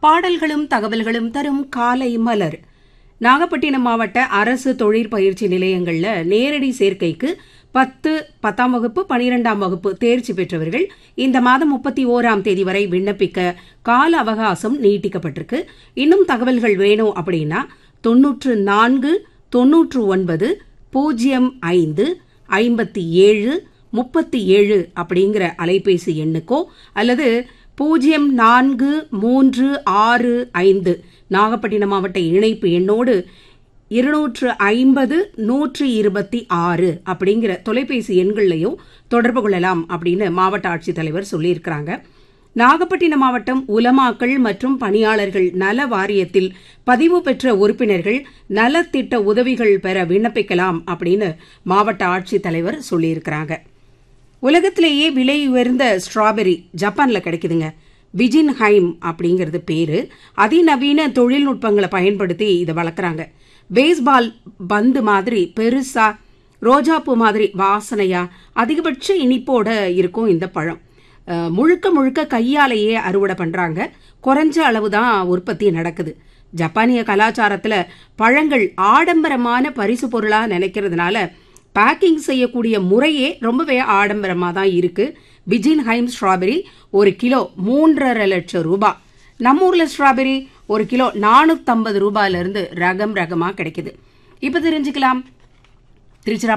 பாடல்களும் தகவல்களும் தரும் காலை மலர் நாகப்பட்டினம் மாவட்ட அரசு தொழிற்பயிற்சி நிலையங்கள்ல நேரடி சேர்க்கைக்கு பத்து பத்தாம் வகுப்பு பனிரெண்டாம் வகுப்பு தேர்ச்சி பெற்றவர்கள் இந்த மாதம் முப்பத்தி ஓராம் தேதி வரை விண்ணப்பிக்க கால அவகாசம் நீட்டிக்கப்பட்டிருக்கு இன்னும் தகவல்கள் வேணும் அப்படின்னா தொன்னூற்று நான்கு தொன்னூற்று ஒன்பது பூஜ்ஜியம் ஐந்து ஐம்பத்தி ஏழு முப்பத்தி ஏழு அப்படிங்கிற அலைபேசி எண்ணுக்கோ அல்லது பூஜ்ஜியம் நான்கு மூன்று ஆறு ஐந்து நாகப்பட்டினம் மாவட்ட இணைப்பு எண்ணோடு இருநூற்று ஐம்பது நூற்று இருபத்தி ஆறு அப்படிங்கிற தொலைபேசி எண்கள்லையும் தொடர்பு கொள்ளலாம் அப்படின்னு மாவட்ட ஆட்சித்தலைவர் சொல்லியிருக்கிறாங்க நாகப்பட்டினம் மாவட்டம் உலமாக்கள் மற்றும் பணியாளர்கள் நல வாரியத்தில் பதிவு பெற்ற உறுப்பினர்கள் நலத்திட்ட உதவிகள் பெற விண்ணப்பிக்கலாம் அப்படின்னு மாவட்ட ஆட்சித்தலைவர் சொல்லியிருக்கிறாங்க உலகத்திலேயே விலை உயர்ந்த ஸ்ட்ராபெரி ஜப்பான்ல கிடைக்குதுங்க விஜின் ஹைம் அப்படிங்கிறது பேரு அதிநவீன தொழில்நுட்பங்களை பயன்படுத்தி இதை வளர்க்குறாங்க பேஸ்பால் பந்து மாதிரி பெருசா ரோஜாப்பூ மாதிரி வாசனையா அதிகபட்ச இனிப்போட இருக்கும் இந்த பழம் அஹ், முழுக்க முழுக்க கையாலேயே அறுவடை பண்றாங்க குறைஞ்ச அளவு தான் உற்பத்தி நடக்குது ஜப்பானிய கலாச்சாரத்துல பழங்கள் ஆடம்பரமான பரிசு பொருளா நினைக்கிறதுனால பேக்கிங் செய்யக்கூடிய முறையே ரொம்பவே ஆடம்பரமாக தான் இருக்கு பிஜின் ஹைம் ஸ்ட்ராபெரி ஒரு கிலோ மூன்றரை லட்சம் ரூபாய் நம்ம ஊர்ல ஸ்ட்ராபெரி ஒரு கிலோ நானூற்றம்பது ரூபாயிலிருந்து ரகம் ரகமாக கிடைக்குது இப்போ தெரிஞ்சுக்கலாம் திருச்சிரா